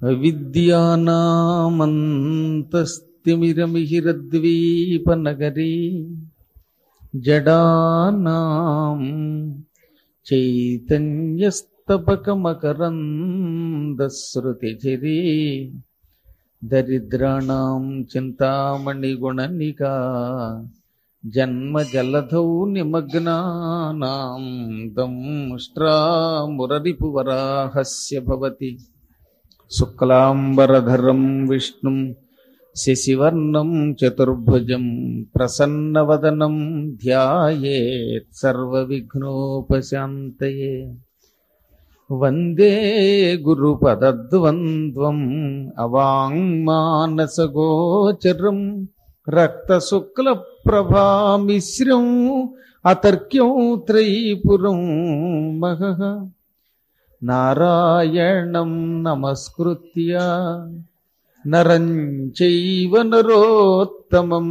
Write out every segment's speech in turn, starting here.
విద్యానామంతస్తిమిరమిహిరద్వీపనగరీ జడానాం చైతన్యస్తపకమకరందశ్రుతిచిరీ దరిద్రాణం చింతామణిగుణనికా జన్మజలధౌ నిమగ్నానాం దంష్ట్రామురరిపువరాహస్య భవతి శుక్లాంబరధరం విష్ణుం శశివర్ణం చతుర్భుజం ప్రసన్నవదనం ధ్యాయేత్ సర్వవిఘ్నోపశాంతయే వందే గురుపదద్వంద్వం అవాంగ్మానసగోచరం రక్తశుక్లప్రభామిశ్రం అతర్క్యం త్రైపురం మహః నారాయణం నమస్కృత్య నరం చైవ నరోత్తమం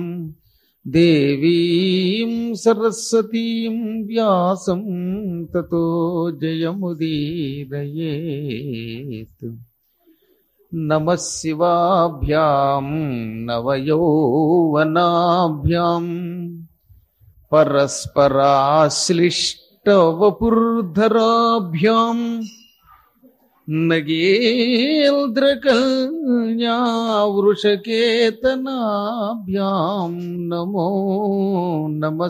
దేవీం సరస్వతీం వ్యాసం తతో జయముదీరయేత్ నమ శివాభ్యాం నవయౌవనాభ్యాం పరస్పరాశ్లిష్టవపుర్ధరాభ్యాం నగేంద్రకల్యావృషకేతనాభ్యాం నమో నమ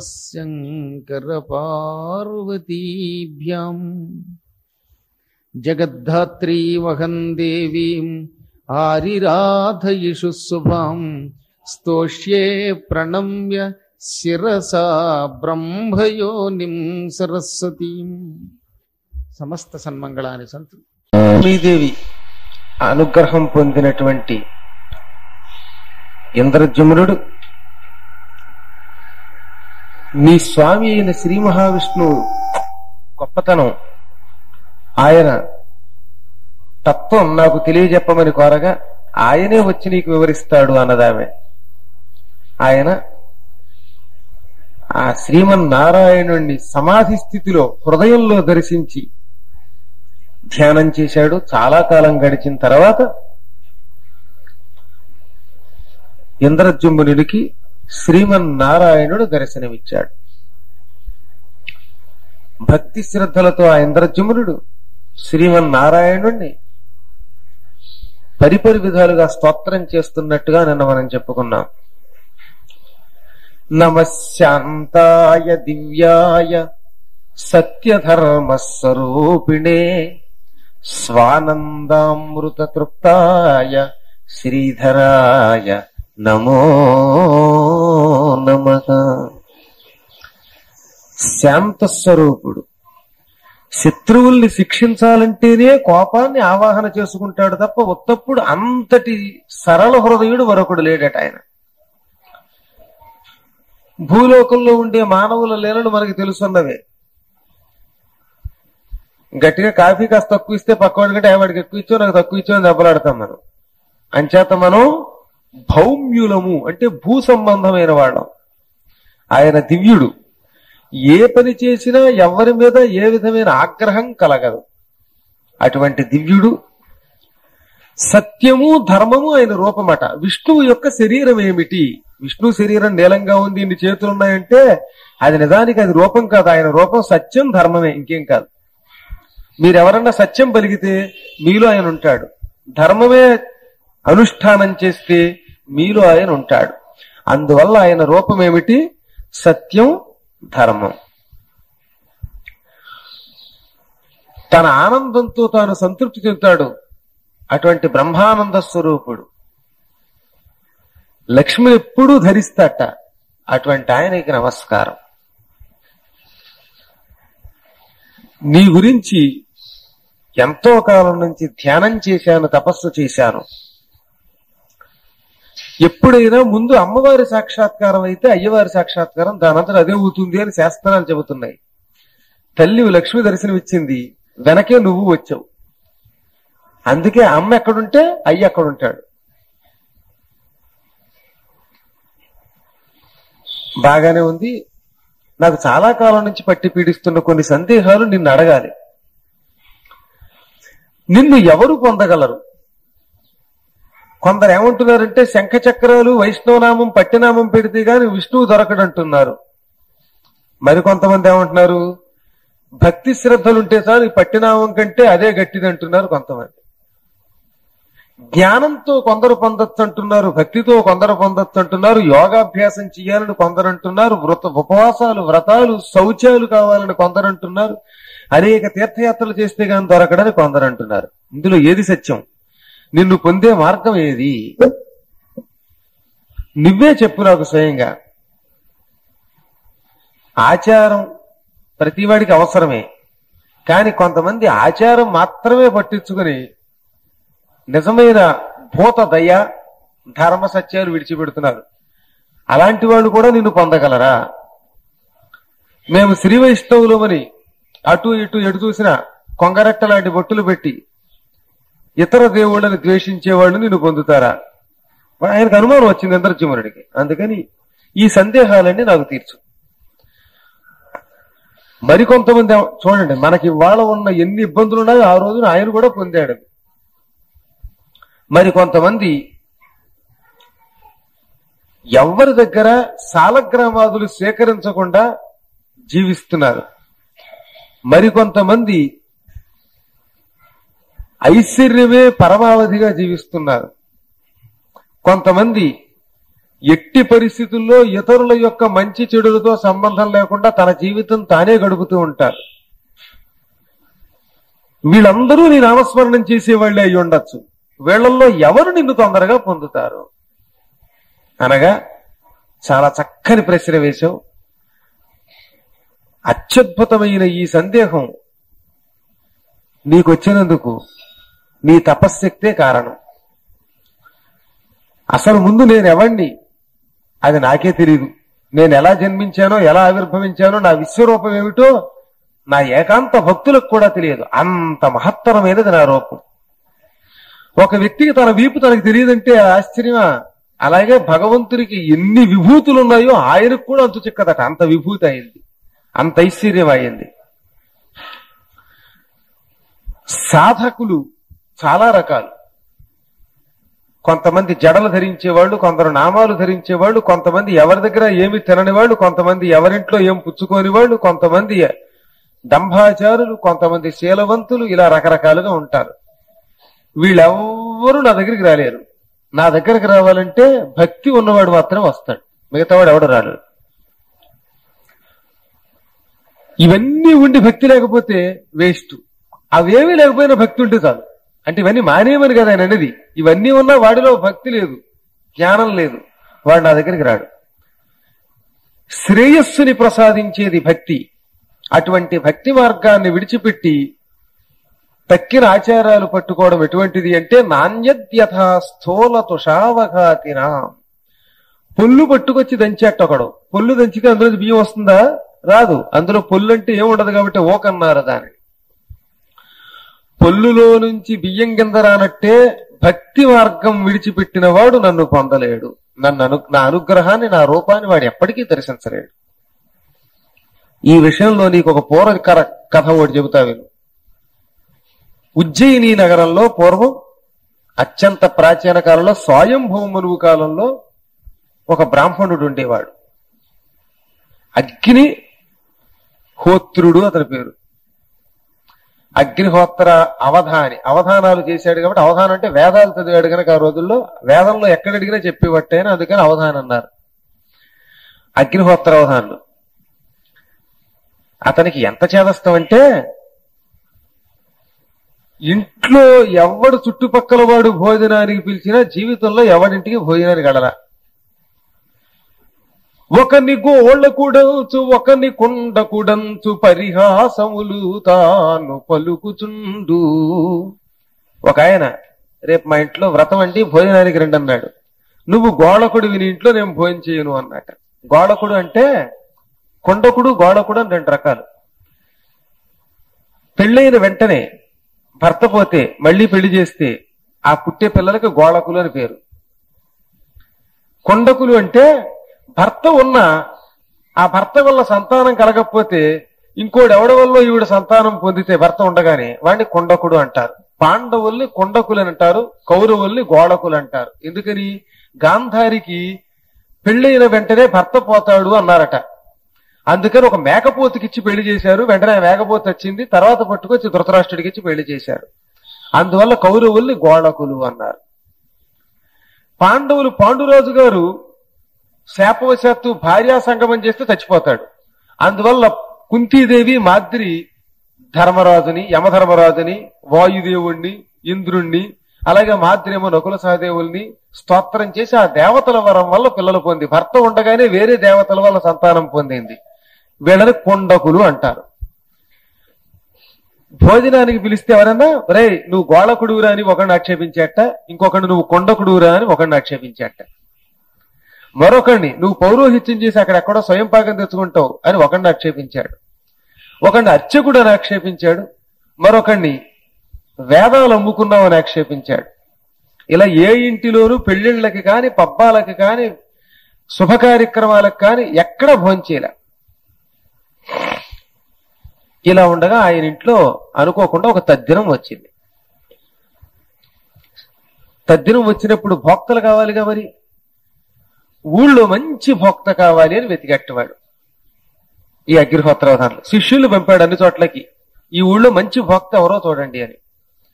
శంకరపార్వతీభ్యాం జగద్ధాత్రీ వహం దేవీం ఆరిరాధయిషు శుభాం స్తోష్యే ప్రణమ్య శిరసా బ్రహ్మయోనిం సరస్వతీం సమస్త సన్మంగళాన్ని సంతు లక్ష్మీదేవి అనుగ్రహం పొందినటువంటి ఇంద్రజమునుడు నీ స్వామి అయిన శ్రీ మహావిష్ణువు గొప్పతనం ఆయన తత్వం నాకు తెలియజెప్పమని కోరగా ఆయనే వచ్చి నీకు వివరిస్తాడు అన్నదామె ఆయన ఆ శ్రీమన్నారాయణుణ్ణి సమాధి స్థితిలో హృదయంలో దర్శించి ధ్యానం చేశాడు చాలా కాలం గడిచిన తర్వాత ఇంద్రజుమ్మునికి శ్రీమన్నారాయణుడు దర్శనమిచ్చాడు భక్తి శ్రద్ధలతో ఆ ఇంద్రజుమ్నుడు శ్రీమన్నారాయణుణ్ణి పరిపరి విధాలుగా స్తోత్రం చేస్తున్నట్టుగా నిన్న మనం చెప్పుకున్నాం నమశాంతాయ దివ్యాయ సత్యధర్మస్వరూపిణే స్వానందామృత తృప్తాయ శ్రీధరాయ నమో నమ శాంతస్వరూపుడు శత్రువుల్ని శిక్షించాలంటేనే కోపాన్ని ఆవాహన చేసుకుంటాడు తప్ప ఉత్తప్పుడు అంతటి సరళ హృదయుడు మరొకడు లేడట ఆయన భూలోకంలో ఉండే మానవుల లీలలు మనకి తెలుసున్నవే గట్టిగా కాఫీ కాస్త తక్కువ ఇస్తే పక్కవాడి కంటే వాడికి ఎక్కువ ఇచ్చో నాకు తక్కువ ఇచ్చో అని దెబ్బలాడతాం మనం అంచేత మనం భౌమ్యులము అంటే భూ సంబంధమైన వాళ్ళం ఆయన దివ్యుడు ఏ పని చేసినా ఎవరి మీద ఏ విధమైన ఆగ్రహం కలగదు అటువంటి దివ్యుడు సత్యము ధర్మము ఆయన రూపమట విష్ణువు యొక్క శరీరం ఏమిటి విష్ణు శరీరం నీలంగా ఉంది ఇన్ని చేతులు ఉన్నాయంటే అది నిజానికి అది రూపం కాదు ఆయన రూపం సత్యం ధర్మమే ఇంకేం కాదు మీరెవరన్నా సత్యం పలిగితే మీలో ఆయన ఉంటాడు ధర్మమే అనుష్ఠానం చేస్తే మీలో ఆయన ఉంటాడు అందువల్ల ఆయన రూపం ఏమిటి సత్యం ధర్మం తన ఆనందంతో తాను సంతృప్తి చెందుతాడు అటువంటి బ్రహ్మానంద స్వరూపుడు లక్ష్మి ఎప్పుడూ ధరిస్తాట అటువంటి ఆయనకి నమస్కారం నీ గురించి ఎంతో కాలం నుంచి ధ్యానం చేశాను తపస్సు చేశాను ఎప్పుడైనా ముందు అమ్మవారి సాక్షాత్కారం అయితే అయ్యవారి సాక్షాత్కారం దానంతట అదే అవుతుంది అని శాస్త్రాలు చెబుతున్నాయి తల్లి లక్ష్మి దర్శనం ఇచ్చింది వెనకే నువ్వు వచ్చావు అందుకే అమ్మ ఎక్కడుంటే అయ్య ఎక్కడుంటాడు బాగానే ఉంది నాకు చాలా కాలం నుంచి పట్టి పీడిస్తున్న కొన్ని సందేహాలు నిన్ను అడగాలి నిన్ను ఎవరు పొందగలరు కొందరు ఏమంటున్నారంటే శంఖ చక్రాలు వైష్ణవనామం పట్టినామం పెడితే గాని విష్ణువు దొరకడంటున్నారు మరికొంతమంది ఏమంటున్నారు భక్తి శ్రద్ధలుంటే చాలు ఈ పట్టినామం కంటే అదే గట్టిది అంటున్నారు కొంతమంది జ్ఞానంతో కొందరు పొందొచ్చు అంటున్నారు భక్తితో కొందరు పొందొచ్చు అంటున్నారు యోగాభ్యాసం చేయాలని కొందరు అంటున్నారు వ్రత ఉపవాసాలు వ్రతాలు శౌచాలు కావాలని కొందరు అంటున్నారు అనేక తీర్థయాత్రలు చేస్తే గాని దొరకడని కొందరు అంటున్నారు ఇందులో ఏది సత్యం నిన్ను పొందే మార్గం ఏది నువ్వే చెప్పు నాకు స్వయంగా ఆచారం ప్రతివాడికి అవసరమే కానీ కొంతమంది ఆచారం మాత్రమే పట్టించుకుని నిజమైన భూత దయ ధర్మ సత్యాలు విడిచిపెడుతున్నారు అలాంటి వాళ్ళు కూడా నిన్ను పొందగలరా మేము శ్రీ వైష్ణవులమని అటు ఇటు ఎటు చూసినా కొంగరెట్ట లాంటి బొట్టులు పెట్టి ఇతర దేవుళ్ళని ద్వేషించే వాళ్ళు నిన్ను పొందుతారా ఆయనకు అనుమానం వచ్చింది ఇంద్రజిమునుడికి అందుకని ఈ సందేహాలన్నీ నాకు తీర్చు మరికొంతమంది ఏమ- చూడండి మనకి ఇవాళ ఉన్న ఎన్ని ఇబ్బందులు ఉన్నాయో ఆ రోజున ఆయన కూడా పొందాడు మరి కొంతమంది ఎవరి దగ్గర సాలగ్రామాదులు సేకరించకుండా జీవిస్తున్నారు మరికొంతమంది ఐశ్వర్యమే పరమావధిగా జీవిస్తున్నారు కొంతమంది ఎట్టి పరిస్థితుల్లో ఇతరుల యొక్క మంచి చెడులతో సంబంధం లేకుండా తన జీవితం తానే గడుపుతూ ఉంటారు వీళ్ళందరూ నీ నామస్మరణం చేసేవాళ్ళే అయి ఉండొచ్చు వీళ్ళల్లో ఎవరు నిన్ను తొందరగా పొందుతారు అనగా చాలా చక్కని ప్రశ్న వేశావు అత్యద్భుతమైన ఈ సందేహం నీకొచ్చినందుకు నీ తపశ్శక్తే కారణం అసలు ముందు నేను ఎవణ్ణి అది నాకే తెలియదు నేను ఎలా జన్మించానో ఎలా ఆవిర్భవించానో నా విశ్వరూపం ఏమిటో నా ఏకాంత భక్తులకు కూడా తెలియదు అంత మహత్తరమైనది నా రూపం ఒక వ్యక్తికి తన వీపు తనకు తెలియదంటే ఆశ్చర్యమా అలాగే భగవంతుడికి ఎన్ని విభూతులు ఉన్నాయో ఆయనకు కూడా అంతు చిక్కదట అంత విభూతి అయింది అంత ఐశ్వర్యం అయింది సాధకులు చాలా రకాలు కొంతమంది జడలు ధరించేవాళ్ళు కొందరు నామాలు ధరించేవాళ్ళు కొంతమంది ఎవరి దగ్గర ఏమి తినని వాళ్ళు కొంతమంది ఎవరింట్లో ఏం పుచ్చుకోని వాళ్ళు కొంతమంది దంభాచారులు కొంతమంది శీలవంతులు ఇలా రకరకాలుగా ఉంటారు వీళ్ళెవ్వరూ నా దగ్గరికి రాలేరు నా దగ్గరికి రావాలంటే భక్తి ఉన్నవాడు మాత్రం వస్తాడు మిగతావాడు ఎవడు రాడు ఇవన్నీ ఉండి భక్తి లేకపోతే వేస్ట్ అవేమీ లేకపోయినా భక్తి ఉంటే చాలు అంటే ఇవన్నీ మానేయమని కదా ఆయన అనేది ఇవన్నీ ఉన్నా వాడిలో భక్తి లేదు జ్ఞానం లేదు వాడు నా దగ్గరికి రాడు శ్రేయస్సుని ప్రసాదించేది భక్తి అటువంటి భక్తి మార్గాన్ని విడిచిపెట్టి తక్కిన ఆచారాలు పట్టుకోవడం ఎటువంటిది అంటే నాణ్యద్యథా స్థూల తుషావఘాతినా పొల్లు పట్టుకొచ్చి దంచేట ఒకడు పొల్లు దంచితే అందులో బియ్యం వస్తుందా రాదు అందులో పొల్లు అంటే ఏముండదు కాబట్టి ఓకన్నారు దాన్ని పొల్లులో నుంచి బియ్యం కింద రానట్టే భక్తి మార్గం విడిచిపెట్టిన వాడు నన్ను పొందలేడు నన్ను అను నా అనుగ్రహాన్ని నా రూపాన్ని వాడు ఎప్పటికీ దర్శించలేడు ఈ విషయంలో నీకు ఒక పూర్వకర కథ ఒకటి చెబుతా విను ఉజ్జయిని నగరంలో పూర్వం అత్యంత ప్రాచీన కాలంలో స్వయంభూమనువు కాలంలో ఒక బ్రాహ్మణుడు ఉండేవాడు అగ్ని హోత్రుడు అతని పేరు అగ్నిహోత్ర అవధాని అవధానాలు చేశాడు కాబట్టి అవధానం అంటే వేదాలు చదివాడు కనుక ఆ రోజుల్లో వేదంలో ఎక్కడ అడిగినా చెప్పేవట్టేనా అందుకని అవధానం అన్నారు అగ్నిహోత్ర అవధానులు అతనికి ఎంత చేదస్తం అంటే ఇంట్లో ఎవడు చుట్టుపక్కల వాడు భోజనానికి పిలిచినా జీవితంలో ఎవడింటికి భోజనానికి గడరా ఒకని గోళ్ళ కుడంచు ఒకని కొండ కుడంచు పరిహాసములు తాను పలుకుచుండు ఒక ఆయన రేపు మా ఇంట్లో వ్రతం అండి భోజనానికి రండి అన్నాడు నువ్వు గోళకుడు విని ఇంట్లో నేను భోజనం చేయను అన్నట గోళకుడు అంటే కొండకుడు గోళకుడు అని రెండు రకాలు పెళ్ళైన వెంటనే భర్త పోతే మళ్ళీ పెళ్లి చేస్తే ఆ పుట్టే పిల్లలకి గోళకులు అని పేరు కొండకులు అంటే భర్త ఉన్న ఆ భర్త వల్ల సంతానం కలగకపోతే ఇంకోటి ఎవడి వల్ల ఈవిడ సంతానం పొందితే భర్త ఉండగానే వాడిని కొండకుడు అంటారు పాండవుల్ని కొండకులు అని అంటారు కౌరవుల్ని గోడకులు అంటారు ఎందుకని గాంధారికి పెళ్ళైన వెంటనే భర్త పోతాడు అన్నారట అందుకని ఒక మేకపోతుకి ఇచ్చి పెళ్లి చేశారు వెంటనే ఆ మేకపోతు వచ్చింది తర్వాత పట్టుకొచ్చి ధృతరాష్ట్రుడికి ఇచ్చి పెళ్లి చేశారు అందువల్ల కౌరవుల్ని గోడకులు అన్నారు పాండవులు పాండురాజు గారు శాపవశాత్తు భార్యా సంగమం చేస్తే చచ్చిపోతాడు అందువల్ల కుంతీదేవి మాద్రి ధర్మరాజుని యమధర్మరాజుని వాయుదేవుణ్ణి ఇంద్రుణ్ణి అలాగే మాద్రేమో నకుల సహదేవుల్ని స్తోత్రం చేసి ఆ దేవతల వరం వల్ల పిల్లలు పొంది భర్త ఉండగానే వేరే దేవతల వల్ల సంతానం పొందింది వీళ్ళని కొండకులు అంటారు భోజనానికి పిలిస్తే ఎవరన్నా రే నువ్వు గోళకుడువురా అని ఒకడిని ఆక్షేపించేట ఇంకొకడు నువ్వు కొండకుడువురా అని ఒకడిని ఆక్షేపించేట మరొకడిని నువ్వు పౌరోహిత్యం చేసి అక్కడెక్కడో స్వయం పాకం తెచ్చుకుంటావు అని ఒకడిని ఆక్షేపించాడు ఒకడిని అర్చకుడు అని ఆక్షేపించాడు మరొకడిని వేదాలు అమ్ముకున్నామని ఆక్షేపించాడు ఇలా ఏ ఇంటిలోనూ పెళ్లిళ్ళకి కాని పబ్బాలకి కాని శుభ కార్యక్రమాలకు కాని ఎక్కడ భోంచేలా ఇలా ఉండగా ఆయన ఇంట్లో అనుకోకుండా ఒక తద్దినం వచ్చింది తద్దినం వచ్చినప్పుడు భోక్తలు కావాలిగా మరి ఊళ్ళో మంచి భోక్త కావాలి అని వెతికెట్టవాడు ఈ అగ్నిహోత్రావధానులు శిష్యులు పంపాడు అన్ని చోట్లకి ఈ ఊళ్ళో మంచి భోక్త ఎవరో చూడండి అని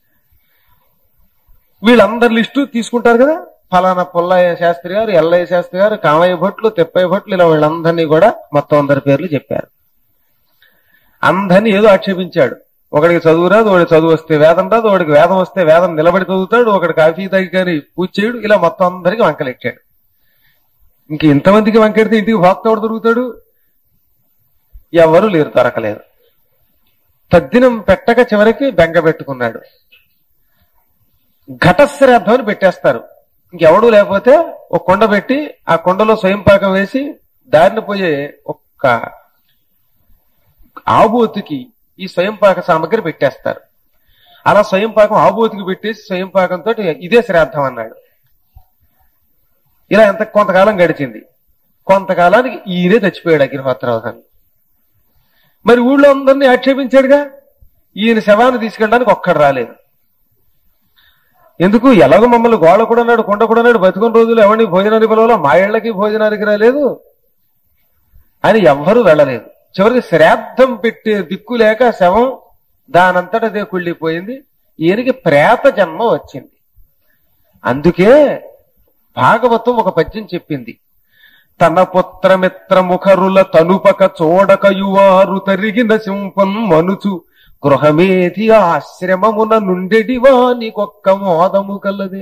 వీళ్ళందరి లిస్టు తీసుకుంటారు కదా ఫలానా పుల్లయ్య శాస్త్రి గారు ఎల్లయ్య శాస్త్రి గారు కామయ్య భట్లు తెప్పయ్య భట్లు ఇలా వీళ్ళందరినీ కూడా మొత్తం అందరి పేర్లు చెప్పారు అందరినీ ఏదో ఆక్షేపించాడు ఒకడికి చదువు రాదు ఒకడికి చదువు వస్తే వేదం రాదు ఒకడికి వేదం వస్తే వేదం నిలబడి చదువుతాడు ఒకటి కాఫీ తాగి కానీ పూజ చేయడు ఇలా మొత్తం అందరికి వంకలెట్టాడు ఇంక ఇంతమందికి వంకెడితే ఇంటికి భక్త ఎవడు దొరుకుతాడు ఎవరు లేరు దొరకలేదు తద్దినం పెట్టక చివరికి బెంగ పెట్టుకున్నాడు ఘటశ్రాద్ధం అని పెట్టేస్తారు ఇంకెవడూ లేకపోతే ఒక కొండ పెట్టి ఆ కొండలో స్వయం పాకం వేసి దారిన పోయే ఒక్క ఆబోతుకి ఈ స్వయం పాక సామగ్రి పెట్టేస్తారు అలా స్వయం పాకం ఆబోతికి పెట్టేసి స్వయం పాకంతో ఇదే శ్రాద్ధం అన్నాడు ఇలా ఎంత కొంతకాలం గడిచింది కొంతకాలానికి ఈయనే చచ్చిపోయాడు అగ్నిహోత్రవధాన్ని మరి ఊళ్ళో అందరినీ ఆక్షేపించాడుగా ఈయన శవాన్ని తీసుకెళ్ళడానికి ఒక్కడు రాలేదు ఎందుకు ఎలాగో మమ్మల్ని గోడ కూడా అన్నాడు కొండ కూడా అన్నాడు బతుకున్న రోజులు ఎవరిని భోజనానికి పిలవాలో మా ఇళ్లకి భోజనానికి రాలేదు అని ఎవ్వరూ వెళ్ళలేదు చివరికి శ్రాద్ధం పెట్టే దిక్కు లేక శవం దానంతటదే కుళ్ళిపోయింది ఈయనకి ప్రేత జన్మ వచ్చింది అందుకే భాగవతం ఒక పద్యం చెప్పింది తన పుత్రమిత్ర ముఖరుల తనుపక చూడక యువారు తరిగిన సింపం మనుచు గృహమేది ఆశ్రమమున నుండెడివా నీకొక్క మోదము కలదే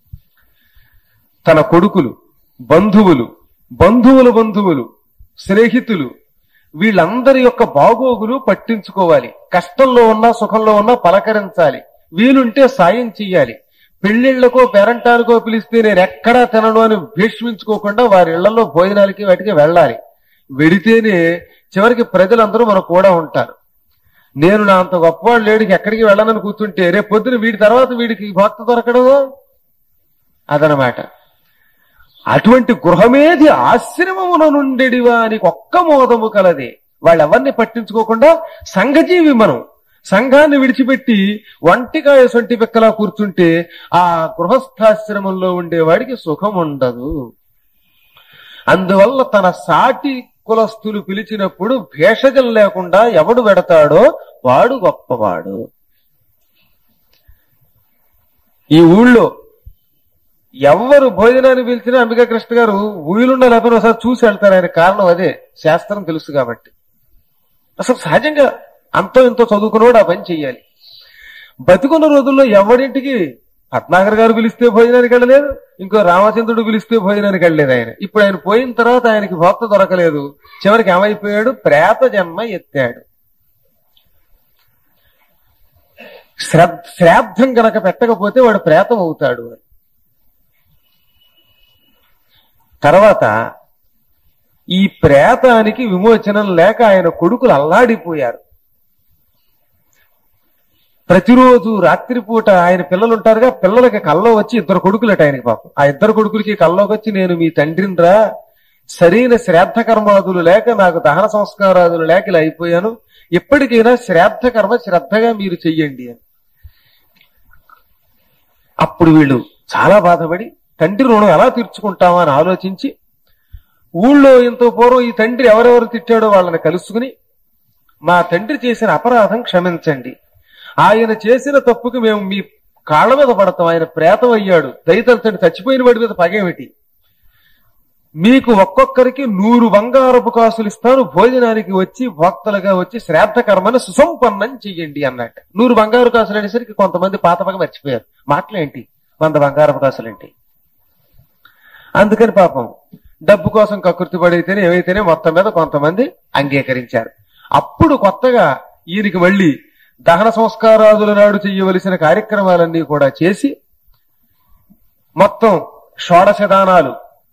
తన కొడుకులు బంధువులు బంధువుల బంధువులు స్నేహితులు వీళ్ళందరి యొక్క బాగోగులు పట్టించుకోవాలి కష్టంలో ఉన్నా సుఖంలో ఉన్నా పలకరించాలి వీలుంటే సాయం చెయ్యాలి పెళ్లిళ్లకో పేరంటానికో పిలిస్తే నేను ఎక్కడా తినను అని భీష్మించుకోకుండా వారి ఇళ్లలో భోజనాలకి వాటికి వెళ్ళాలి వెడితేనే చివరికి ప్రజలందరూ మన కూడా ఉంటారు నేను నా అంత గొప్పవాడు లేడికి ఎక్కడికి వెళ్ళనని కూర్చుంటే రేపు పొద్దున వీడి తర్వాత వీడికి భక్త దొరకడదు అదనమాట అటువంటి గృహమేది ఆశ్రమమున నుండెడివా నీకు ఒక్క మోదము కలదే వాళ్ళెవరిని పట్టించుకోకుండా సంఘజీవి మనం సంఘాన్ని విడిచిపెట్టి వంటికాయ సొంటి పెక్కలా కూర్చుంటే ఆ గృహస్థాశ్రమంలో ఉండేవాడికి సుఖం ఉండదు అందువల్ల తన సాటి కులస్తులు పిలిచినప్పుడు భేషజం లేకుండా ఎవడు పెడతాడో వాడు గొప్పవాడు ఈ ఊళ్ళో ఎవరు భోజనాన్ని పిలిచినా అంబికా కృష్ణ గారు ఊళ్ళున్న లేకపోతే ఒకసారి చూసి వెళ్తారు ఆయన కారణం అదే శాస్త్రం తెలుసు కాబట్టి అసలు సహజంగా అంతో ఇంతో చదువుకున్నవాడు ఆ పని చెయ్యాలి బతికున్న రోజుల్లో ఎవడింటికి పట్నాగర్ గారు పిలిస్తే భోజనానికి వెళ్ళలేదు ఇంకో రామచంద్రుడు పిలిస్తే భోజనానికి వెళ్ళలేదు ఆయన ఇప్పుడు ఆయన పోయిన తర్వాత ఆయనకి భక్త దొరకలేదు చివరికి ఏమైపోయాడు ప్రేత జన్మ ఎత్తాడు శ్రద్ధ శ్రాద్ధం గనక పెట్టకపోతే వాడు ప్రేతం అవుతాడు అని తర్వాత ఈ ప్రేతానికి విమోచనం లేక ఆయన కొడుకులు అల్లాడిపోయారు ప్రతిరోజు రాత్రిపూట ఆయన పిల్లలు ఉంటారుగా పిల్లలకి కల్లో వచ్చి ఇద్దరు కొడుకులట ఆయనకి పాపం ఆ ఇద్దరు కొడుకులకి కల్లోకి వచ్చి నేను మీ తండ్రిని రా సరైన శ్రాద్ధ కర్మాదులు లేక నాకు దహన సంస్కారాదులు లేక ఇలా అయిపోయాను ఎప్పటికైనా శ్రాద్ధ కర్మ శ్రద్ధగా మీరు చెయ్యండి అని అప్పుడు వీళ్ళు చాలా బాధపడి తండ్రి రుణం ఎలా తీర్చుకుంటామా అని ఆలోచించి ఊళ్ళో ఇంత పూర్వం ఈ తండ్రి ఎవరెవరు తిట్టాడో వాళ్ళని కలుసుకుని మా తండ్రి చేసిన అపరాధం క్షమించండి ఆయన చేసిన తప్పుకి మేము మీ కాళ్ళ మీద పడతాం ఆయన ప్రేతం అయ్యాడు దయతలచండి చచ్చిపోయిన వాడి మీద పగేమిటి మీకు ఒక్కొక్కరికి నూరు బంగారపు కాసులు ఇస్తాను భోజనానికి వచ్చి భక్తులుగా వచ్చి శ్రాద్ధ కర్మను సుసంపన్నం చెయ్యండి అన్నట్టు నూరు బంగారు కాసులు అనేసరికి కొంతమంది పాత పగ మర్చిపోయారు మాటలేంటి వంద బంగారపు కాసులేంటి అందుకని పాపం డబ్బు కోసం కకృతి పడైతేనే ఏవైతేనే మొత్తం మీద కొంతమంది అంగీకరించారు అప్పుడు కొత్తగా ఈయనకి మళ్ళీ దహన సంస్కారాదుల నాడు చెయ్యవలసిన కార్యక్రమాలన్నీ కూడా చేసి మొత్తం షోడశ దానాలు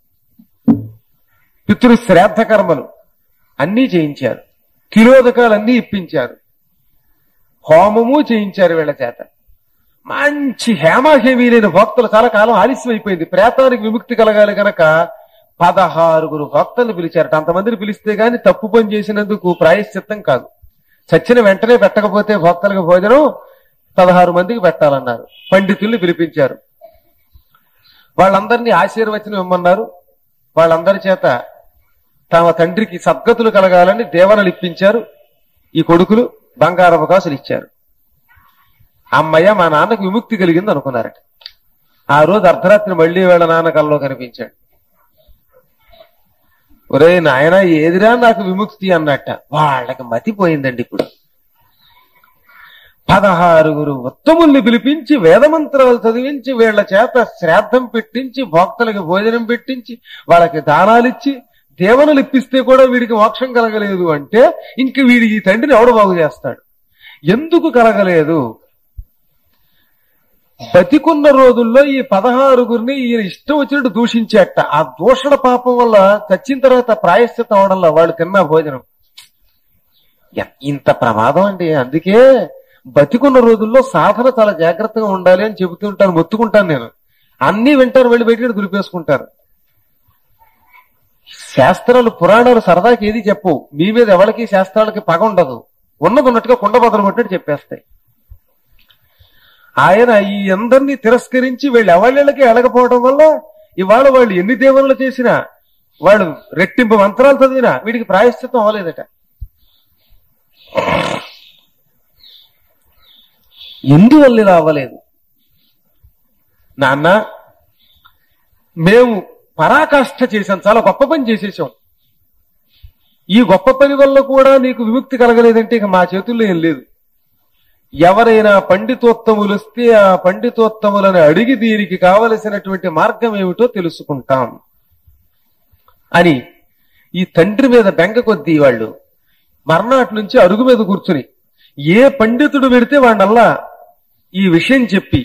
పితృ శ్రాద్ధ కర్మలు అన్నీ చేయించారు కిలోదకాలన్నీ ఇప్పించారు హోమము చేయించారు వీళ్ళ చేత మంచి హేమాహేమీ లేని భక్తులు చాలా కాలం ఆలస్యం అయిపోయింది ప్రేతానికి విముక్తి కలగాలి గనక పదహారుగురు భక్తులు పిలిచారట అంతమందిని పిలిస్తే గాని తప్పు పని చేసినందుకు ప్రాయశ్చిత్తం కాదు చచ్చిన వెంటనే పెట్టకపోతే భక్తులకు భోజనం పదహారు మందికి పెట్టాలన్నారు పండితుల్ని పిలిపించారు వాళ్ళందరినీ ఆశీర్వచనం ఇమ్మన్నారు వాళ్ళందరి చేత తమ తండ్రికి సద్గతులు కలగాలని దేవనలు ఇప్పించారు ఈ కొడుకులు బంగారు అవకాశాలు ఇచ్చారు అమ్మయ్య మా నాన్నకు విముక్తి కలిగింది అనుకున్నారట ఆ రోజు అర్ధరాత్రి మళ్లీ వీళ్ళ నాన్న కల్లో కనిపించాడు ఒరే నాయన ఏదిరా నాకు విముక్తి అన్నట్ట వాళ్ళకి మతిపోయిందండి ఇప్పుడు పదహారుగురు ఉత్తముల్ని పిలిపించి వేదమంత్రాలు చదివించి వీళ్ళ చేత శ్రాద్ధం పెట్టించి భక్తులకి భోజనం పెట్టించి వాళ్ళకి దానాలిచ్చి దేవనలు ఇప్పిస్తే కూడా వీడికి మోక్షం కలగలేదు అంటే ఇంక వీడి ఈ తండ్రిని ఎవడు బాగు చేస్తాడు ఎందుకు కలగలేదు బతికున్న రోజుల్లో ఈ పదహారుగురిని ఈయన ఇష్టం వచ్చినట్టు దూషించేట ఆ దూషణ పాపం వల్ల చచ్చిన తర్వాత ప్రాయశ్చిత్తం అవడంలో వాళ్ళు తిన్న భోజనం ఎ- ఇంత ప్రమాదం అండి అందుకే బతికున్న రోజుల్లో సాధన చాలా జాగ్రత్తగా ఉండాలి అని చెబుతుంటాను మొత్తుకుంటాను నేను అన్ని వింటారు వెళ్ళి బయట దులిపేసుకుంటారు శాస్త్రాలు పురాణాలు సరదాకి ఏది చెప్పవు మీ మీద ఎవరికి శాస్త్రాలకి పగ ఉండదు ఉన్నది ఉన్నట్టుగా కుండ బదులు కొట్టినట్టు చెప్పేస్తాయి ఆయన ఈ అందరినీ తిరస్కరించి వీళ్ళు ఎవళ్ళకి వెళ్ళకపోవడం వల్ల ఇవాళ వాళ్ళు ఎన్ని దేవుళ్ళు చేసినా వాళ్ళు రెట్టింపు మంత్రాలు చదివినా వీడికి ప్రాయశ్చిత్తం అవ్వలేదట ఎందువల్ల ఇలా అవ్వలేదు నాన్న మేము పరాకాష్ఠ చేశాం చాలా గొప్ప పని చేసేసాం ఈ గొప్ప పని వల్ల కూడా నీకు విముక్తి కలగలేదంటే ఇక మా చేతుల్లో ఏం లేదు ఎవరైనా పండితోత్తములు వస్తే ఆ పండితోత్తములను అడిగి దీనికి కావలసినటువంటి మార్గం ఏమిటో తెలుసుకుంటాం అని ఈ తండ్రి మీద బెంగ కొద్దీ వాళ్ళు మర్నాటి నుంచి అరుగు మీద కూర్చుని ఏ పండితుడు పెడితే వాడినల్లా ఈ విషయం చెప్పి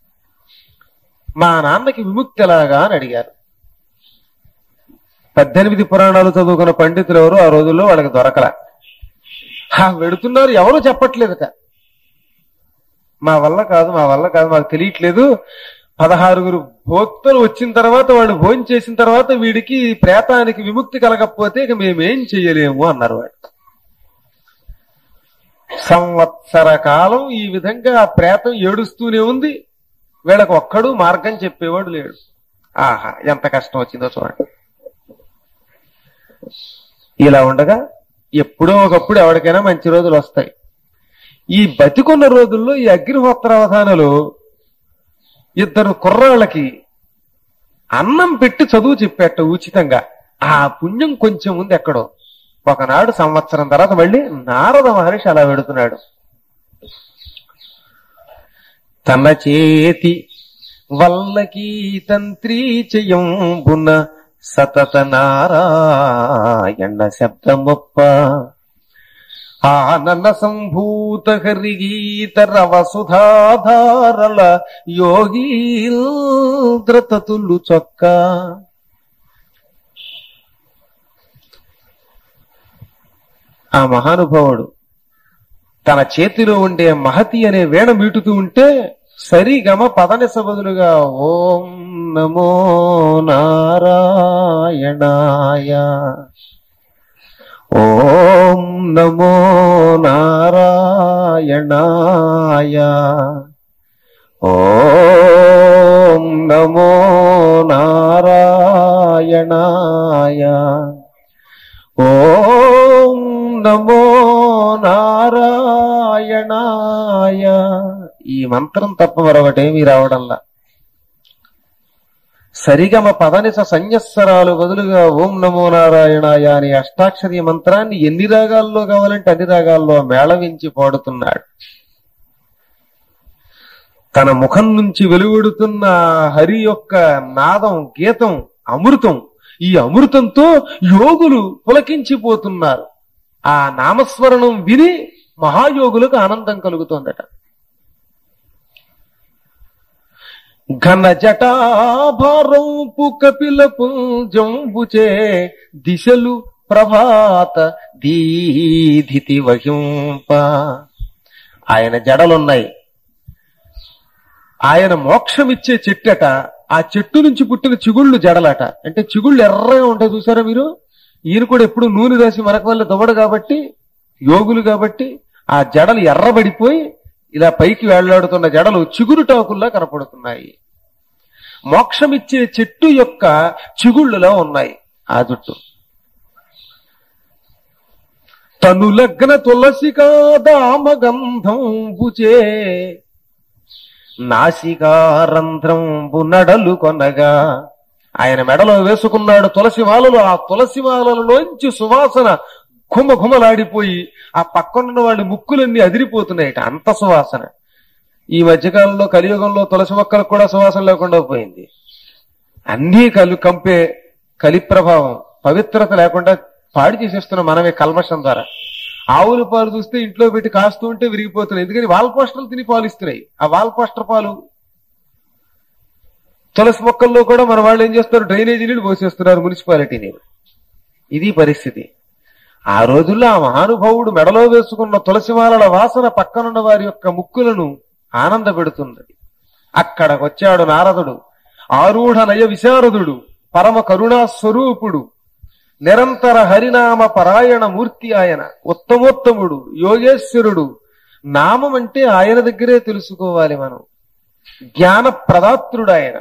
మా నాన్నకి విముక్తి ఎలాగా అని అడిగారు పద్దెనిమిది పురాణాలు చదువుకున్న పండితులు ఎవరు ఆ రోజుల్లో వాళ్ళకి దొరకల హా, వెడుతున్నారు ఎవరు చెప్పట్లేదట మా వల్ల కాదు మా వల్ల కాదు మాకు తెలియట్లేదు పదహారుగురు భోక్తలు వచ్చిన తర్వాత వాళ్ళు భోజనం చేసిన తర్వాత వీడికి ప్రేతానికి విముక్తి కలగకపోతే ఇక మేమేం చెయ్యలేము అన్నారు వాడు సంవత్సర కాలం ఈ విధంగా ఆ ప్రేతం ఏడుస్తూనే ఉంది వీళ్ళకి ఒక్కడు మార్గం చెప్పేవాడు లేడు ఆహా ఎంత కష్టం వచ్చిందో చూడండి ఇలా ఉండగా ఎప్పుడో ఒకప్పుడు ఎవరికైనా మంచి రోజులు వస్తాయి ఈ బతికున్న రోజుల్లో ఈ అగ్నిహోత్ర అవధానలో ఇద్దరు కుర్రాళ్ళకి అన్నం పెట్టి చదువు చెప్పేట ఉచితంగా ఆ పుణ్యం కొంచెం ఉంది ఎక్కడో ఒకనాడు సంవత్సరం తర్వాత మళ్ళీ నారద మహర్షి అలా వెడుతున్నాడు తన చేతి వల్లకి తంత్రి చెయ్యంబున సతత నారాయణ శబ్దమొప్ప ఆనన సంభూత హరిగీత రవ సుధాధారల యోగీంద్రతతులు చొక్క ఆ మహానుభావుడు తన చేతిలో ఉండే మహతి అనే వేణ మీటుతూ ఉంటే సరిగమ పదనిస బదులుగా ఓం నమో నారాయణాయ ఓం నమో నారాయణాయ ఓం నమో నారాయణాయ ఓం నమో నారాయణాయ ఈ మంత్రం తప్ప మరొకటేమీ రావడంలా సరిగమ పదనిస సంయస్సరాలు బదులుగా ఓం నమో నారాయణాయ అనే అష్టాక్షరి మంత్రాన్ని ఎన్ని రాగాల్లో కావాలంటే అన్ని రాగాల్లో మేళవించి పాడుతున్నాడు తన ముఖం నుంచి వెలువడుతున్న హరి యొక్క నాదం గీతం అమృతం ఈ అమృతంతో యోగులు పులకించిపోతున్నారు ఆ నామస్మరణం విని మహాయోగులకు ఆనందం కలుగుతోందట ఘన జటాభారంపు కపిల పుంజంబుచే దిశలు ప్రభాత దీధితి వహింప ఆయన జడలున్నాయి ఆయన మోక్షమిచ్చే చెట్టట ఆ చెట్టు నుంచి పుట్టిన చిగుళ్ళు జడలట అంటే చిగుళ్ళు ఎర్రగా ఉంటాయి చూసారా మీరు ఈయన కూడా ఎప్పుడు నూనె రాసి మనకు వల్ల దొవ్వడు కాబట్టి యోగులు కాబట్టి ఆ జడలు ఎర్రబడిపోయి ఇలా పైకి వేళ్లాడుతున్న జడలు చిగురుటాకుల్లా కనపడుతున్నాయి మోక్షమిచ్చే చెట్టు యొక్క చిగుళ్ళులా ఉన్నాయి ఆ జుట్టు తను లగ్న తులసికా దామగంధం బుచే నాసికారంధ్రంబు నడలు కొనగా ఆయన మెడలో వేసుకున్నాడు తులసి మాలలు ఆ తులసి మాలలోంచి సువాసన ఘుమ ఘుమలాడిపోయి ఆ పక్కనున్న వాళ్ళ ముక్కులన్నీ అదిరిపోతున్నాయట అంత సువాసన ఈ మధ్యకాలంలో కలియుగంలో తులసి మొక్కలకు కూడా సువాసన లేకుండా పోయింది అన్నీ కలు కంపే కలి ప్రభావం పవిత్రత లేకుండా పాడు చేసేస్తున్నాం మనమే కల్మషం ద్వారా ఆవుల పాలు చూస్తే ఇంట్లో పెట్టి కాస్తూ ఉంటే విరిగిపోతున్నాయి ఎందుకని వాల్ పోస్టర్లు తిని పాలు ఇస్తున్నాయి ఆ వాల్ పోస్టర్ పాలు తులసి మొక్కల్లో కూడా మన వాళ్ళు ఏం చేస్తారు డ్రైనేజీ నీళ్ళు పోసేస్తున్నారు మున్సిపాలిటీ నీరు ఇది పరిస్థితి ఆ రోజుల్లో ఆ మహానుభావుడు మెడలో వేసుకున్న తులసిమాలల వాసన పక్కనున్న వారి యొక్క ముక్కులను ఆనంద పెడుతున్నది అక్కడికి వచ్చాడు నారదుడు ఆరూఢ నయ విశారదుడు పరమ కరుణా స్వరూపుడు నిరంతర హరినామ పరాయణ మూర్తి ఆయన ఉత్తమోత్తముడు యోగేశ్వరుడు నామం అంటే ఆయన దగ్గరే తెలుసుకోవాలి మనం జ్ఞాన ప్రదాత్రుడు ఆయన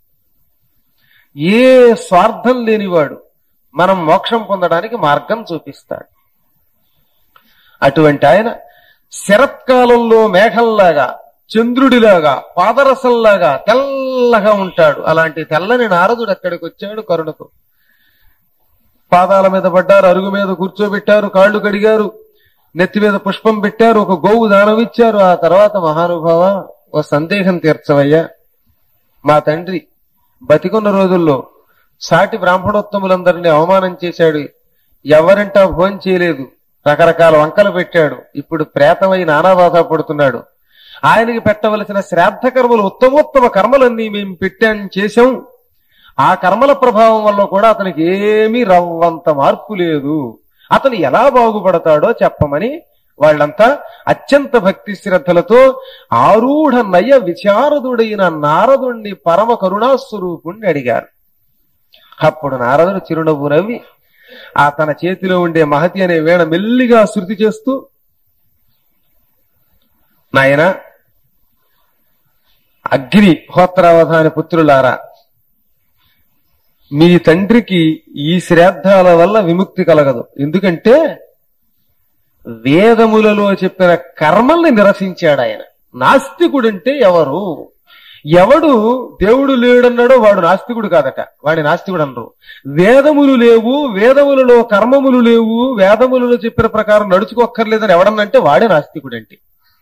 ఏ స్వార్థం లేనివాడు మనం మోక్షం పొందడానికి మార్గం చూపిస్తాడు అటువంటి ఆయన శరత్కాలంలో మేఘంలాగా చంద్రుడిలాగా పాదరసంలాగా తెల్లగా ఉంటాడు అలాంటి తెల్లని నారదుడు అక్కడికి వచ్చాడు కరుణకు పాదాల మీద పడ్డారు అరుగు మీద కూర్చోబెట్టారు కాళ్ళు కడిగారు నెత్తి మీద పుష్పం పెట్టారు ఒక గోవు దానం ఇచ్చారు ఆ తర్వాత మహానుభావ ఓ సందేహం తీర్చవయ్యా మా తండ్రి బతికున్న రోజుల్లో సాటి బ్రాహ్మణోత్తములందరినీ అవమానం చేశాడు ఎవరంటా భోజనం చేయలేదు రకరకాల వంకలు పెట్టాడు ఇప్పుడు ప్రేతమై నానా బాధ పడుతున్నాడు ఆయనకి పెట్టవలసిన శ్రాద్ధ కర్మలు ఉత్తమోత్తమ కర్మలన్నీ మేము పెట్టాం చేశాం ఆ కర్మల ప్రభావం వల్ల కూడా అతనికి ఏమీ రవ్వంత మార్పు లేదు అతను ఎలా బాగుపడతాడో చెప్పమని వాళ్ళంతా అత్యంత భక్తి శ్రద్ధలతో ఆరూఢ నయ విచారదుడైన నారదుణ్ణి పరమ కరుణాస్వరూపుణ్ణి అడిగారు అప్పుడు నారదుడు చిరునవ్వు నవ్వి ఆ తన చేతిలో ఉండే మహతి అనే వీణ మెల్లిగా శృతి చేస్తూ నాయన అగ్ని హోత్రావధాని పుత్రులారా మీ తండ్రికి ఈ శ్రాద్ధాల వల్ల విముక్తి కలగదు ఎందుకంటే వేదములలో చెప్పిన కర్మల్ని నిరసించాడు ఆయన నాస్తికుడంటే ఎవరు ఎవడు దేవుడు లేడన్నాడో వాడు నాస్తికుడు కాదట వాడి నాస్తికుడు అనరు వేదములు లేవు వేదములలో కర్మములు లేవు వేదములలో చెప్పిన ప్రకారం నడుచుకోక్కర్లేదని ఎవడన్నంటే వాడే నాస్తికుడంటే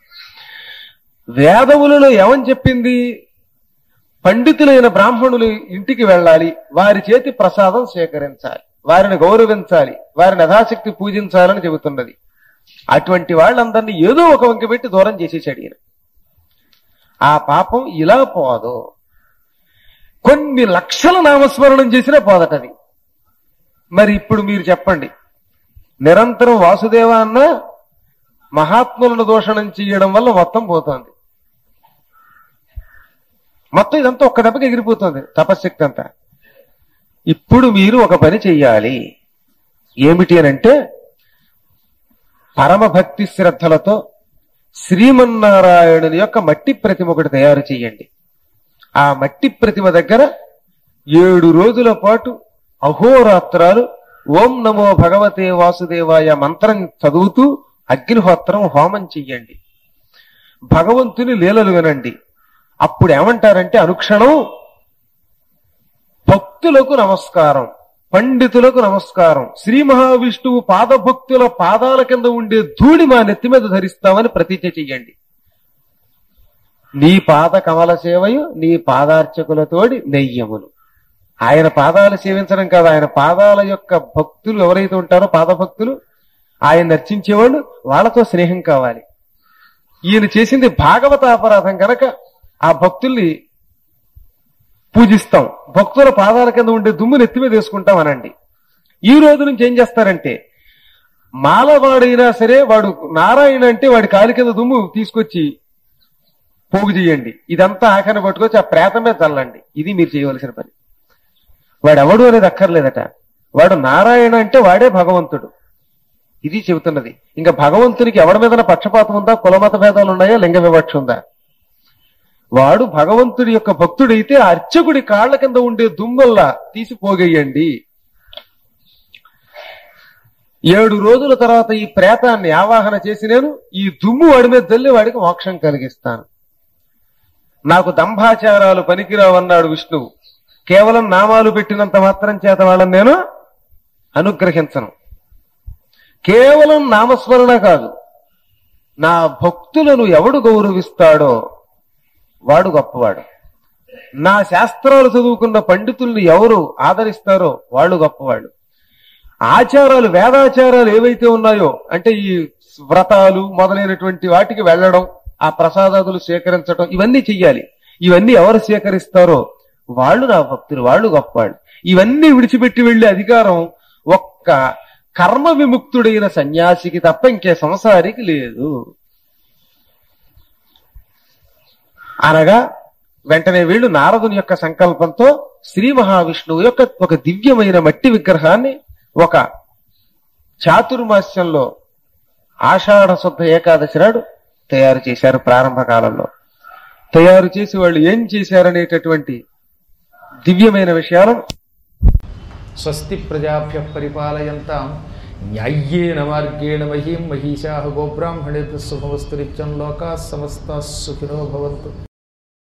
వేదములలో ఏమని చెప్పింది పండితులైన బ్రాహ్మణులు ఇంటికి వెళ్ళాలి వారి చేతి ప్రసాదం స్వీకరించాలి వారిని గౌరవించాలి వారిని యథాశక్తి పూజించాలని చెబుతున్నది అటువంటి వాళ్ళందరినీ ఏదో ఒక వంక పెట్టి దూరం చేసేసాడు ఈయన ఆ పాపం ఇలా పోదు కొన్ని లక్షల నామస్మరణం చేసినా పోదటది మరి ఇప్పుడు మీరు చెప్పండి నిరంతరం వాసుదేవ అన్న మహాత్ములను దోషణం చేయడం వల్ల మొత్తం పోతోంది మొత్తం ఇదంతా ఒక్క దెబ్బకి ఎగిరిపోతుంది తపశక్తి అంతా ఇప్పుడు మీరు ఒక పని చెయ్యాలి ఏమిటి అని అంటే పరమ భక్తి శ్రద్ధలతో శ్రీమన్నారాయణుని యొక్క మట్టి ప్రతిమ ఒకటి తయారు చేయండి ఆ మట్టి ప్రతిమ దగ్గర ఏడు రోజుల పాటు అహోరాత్రాలు ఓం నమో భగవతే వాసుదేవాయ మంత్రం చదువుతూ అగ్నిహోత్రం హోమం చెయ్యండి భగవంతుని లీలలు వినండి అప్పుడు ఏమంటారంటే అనుక్షణం భక్తులకు నమస్కారం పండితులకు నమస్కారం శ్రీ మహావిష్ణువు పాదభక్తుల పాదాల కింద ఉండే ధూళి మా నెత్తి మీద ధరిస్తామని ప్రతిజ్ఞ చెయ్యండి నీ పాద కమల సేవయు నీ పాదార్చకులతోడి నెయ్యములు ఆయన పాదాలు సేవించడం కాదు ఆయన పాదాల యొక్క భక్తులు ఎవరైతే ఉంటారో పాదభక్తులు ఆయన నర్చించేవాళ్ళు వాళ్ళతో స్నేహం కావాలి ఈయన చేసింది భాగవతాపరాధం కనుక ఆ భక్తుల్ని పూజిస్తాం భక్తుల పాదాల కింద ఉండే దుమ్ము నెత్తి మీద వేసుకుంటాం అనండి ఈ రోజు నుంచి ఏం చేస్తారంటే మాలవాడైనా సరే వాడు నారాయణ అంటే వాడి కాలి కింద దుమ్ము తీసుకొచ్చి పోగు చేయండి ఇదంతా ఆఖరిని పట్టుకొచ్చి ఆ ప్రేతమే చల్లండి ఇది మీరు చేయవలసిన పని వాడు ఎవడు అనేది అక్కర్లేదట వాడు నారాయణ అంటే వాడే భగవంతుడు ఇది చెబుతున్నది ఇంకా భగవంతునికి ఎవడి మీద పక్షపాతం ఉందా కులమత భేదాలు ఉన్నాయా లింగ వివక్ష ఉందా వాడు భగవంతుడి యొక్క భక్తుడైతే ఆ అర్చకుడి కాళ్ల కింద ఉండే దుమ్మల్లా తీసి పోగేయండి ఏడు రోజుల తర్వాత ఈ ప్రేతాన్ని ఆవాహన చేసి నేను ఈ దుమ్ము వాడి మీద తల్లి వాడికి మోక్షం కలిగిస్తాను నాకు దంభాచారాలు పనికిరావన్నాడు విష్ణువు కేవలం నామాలు పెట్టినంత మాత్రం చేత వాళ్ళని నేను అనుగ్రహించను కేవలం నామస్మరణ కాదు నా భక్తులను ఎవడు గౌరవిస్తాడో వాడు గొప్పవాడు నా శాస్త్రాలు చదువుకున్న పండితుల్ని ఎవరు ఆదరిస్తారో వాళ్ళు గొప్పవాళ్ళు ఆచారాలు వేదాచారాలు ఏవైతే ఉన్నాయో అంటే ఈ వ్రతాలు మొదలైనటువంటి వాటికి వెళ్ళడం ఆ ప్రసాదాదులు స్వీకరించడం ఇవన్నీ చెయ్యాలి ఇవన్నీ ఎవరు స్వీకరిస్తారో వాళ్ళు నా భక్తులు వాళ్ళు గొప్పవాళ్ళు ఇవన్నీ విడిచిపెట్టి వెళ్లే అధికారం ఒక్క కర్మ విముక్తుడైన సన్యాసికి తప్ప ఇంకే సంసారికి లేదు అనగా వెంటనే వీళ్ళు నారదుని యొక్క సంకల్పంతో శ్రీ మహావిష్ణువు యొక్క ఒక దివ్యమైన మట్టి విగ్రహాన్ని ఒక చాతుర్మాస్యంలో ఆషాఢ శుద్ధ ఏకాదశి నాడు తయారు చేశారు ప్రారంభ కాలంలో తయారు చేసి వాళ్ళు ఏం చేశారనేటటువంటి దివ్యమైన విషయాలను స్వస్తి ప్రజాభ్య పరిపాలయంతాం న్యాయ్యేన మార్గేణ మహీం మహిషా గోబ్రాహ్మణేభ్య శుభమస్తు నిత్యం లోకా సమస్త సుఖినో భవంతు